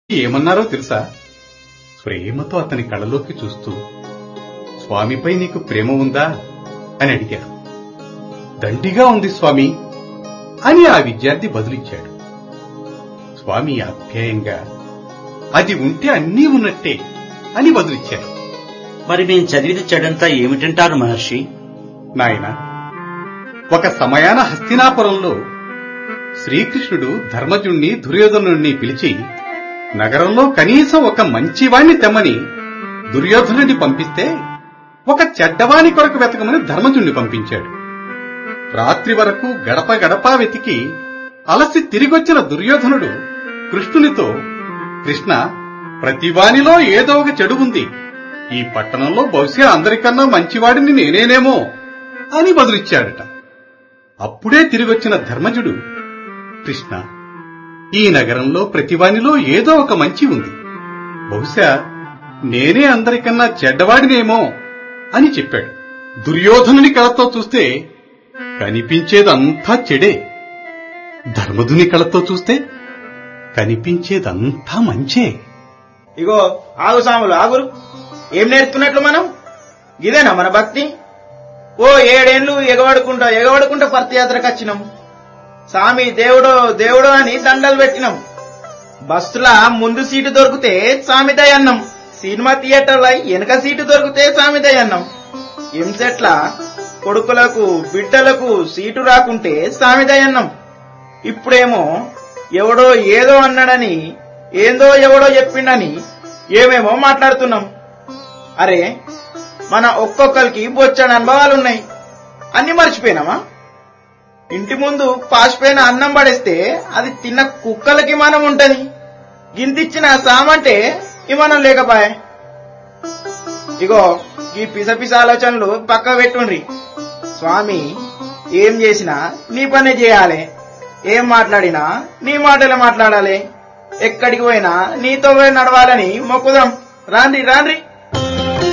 ఏమన్నారో తెలుసా ప్రేమతో అతని కళ్ళలోకి చూస్తూ స్వామిపై నీకు ప్రేమ ఉందా అని అడిగారు దండిగా ఉంది స్వామి అని ఆ విద్యార్థి బదులిచ్చాడు స్వామి ఆప్యాయంగా అది ఉంటే అన్నీ ఉన్నట్టే అని బదులిచ్చారు మరి మేము చదివిన చెడంతా ఏమిటంటారు మహర్షి నాయన ఒక సమయాన హస్తినాపురంలో శ్రీకృష్ణుడు ధర్మజుణ్ణి దుర్యోధనుణ్ణి పిలిచి నగరంలో కనీసం ఒక మంచివాణ్ణి తెమ్మని దుర్యోధనుడిని పంపిస్తే ఒక చెడ్డవాణి కొరకు వెతకమని ధర్మజుణ్ణి పంపించాడు రాత్రి వరకు గడప గడప వెతికి అలసి తిరిగొచ్చిన దుర్యోధనుడు కృష్ణునితో కృష్ణ ప్రతివానిలో ఏదో ఒక చెడు ఉంది ఈ పట్టణంలో బహుశా అందరికన్నా మంచివాడిని నేనేనేమో అని బదులిచ్చాడట అప్పుడే తిరిగొచ్చిన ధర్మజుడు కృష్ణ ఈ నగరంలో ప్రతివానిలో ఏదో ఒక మంచి ఉంది బహుశా నేనే అందరికన్నా చెడ్డవాడినేమో అని చెప్పాడు దుర్యోధనుని కళతో చూస్తే కనిపించేదంతా చెడే ధర్మధుని కళతో చూస్తే కనిపించేదంతా మంచే ఇగో ఆగు సాములు ఆగురు ఏం నేర్చుకున్నట్లు మనం ఇదేనా మన భక్తి ఓ ఏడేండ్లు ఎగబడుకుంటా ఎగబడుకుంటా పర్తియాత్రకు వచ్చినాం సామి దేవుడో దేవుడో అని దండలు పెట్టినాం బస్సుల ముందు సీటు దొరికితే సామిదయ్య అన్నం సినిమా థియేటర్ల వెనక సీటు దొరికితే సామిదయ్య అన్నం ఎంసెట్ల కొడుకులకు బిడ్డలకు సీటు రాకుంటే సామిదయ్య అన్నం ఇప్పుడేమో ఎవడో ఏదో అన్నాడని ఏందో ఎవడో చెప్పిండని ఏమేమో మాట్లాడుతున్నాం అరే మన ఒక్కొక్కరికి బొచ్చని అనుభవాలున్నాయి అన్ని మర్చిపోయినామా ఇంటి ముందు పాసిపోయిన అన్నం పడేస్తే అది తిన్న కుక్కలకి మనం ఉంటది గింతిచ్చిన సామంటే ఇమానం లేకపాయే ఇగో ఈ పిస పిస ఆలోచనలు పక్క పెట్టుండ్రి స్వామి ఏం చేసినా నీ పనే చేయాలి ఏం మాట్లాడినా నీ మాటలే మాట్లాడాలి ఎక్కడికి పోయినా నీతో పోయి నడవాలని మొక్కుదాం రాండి రాండ్రి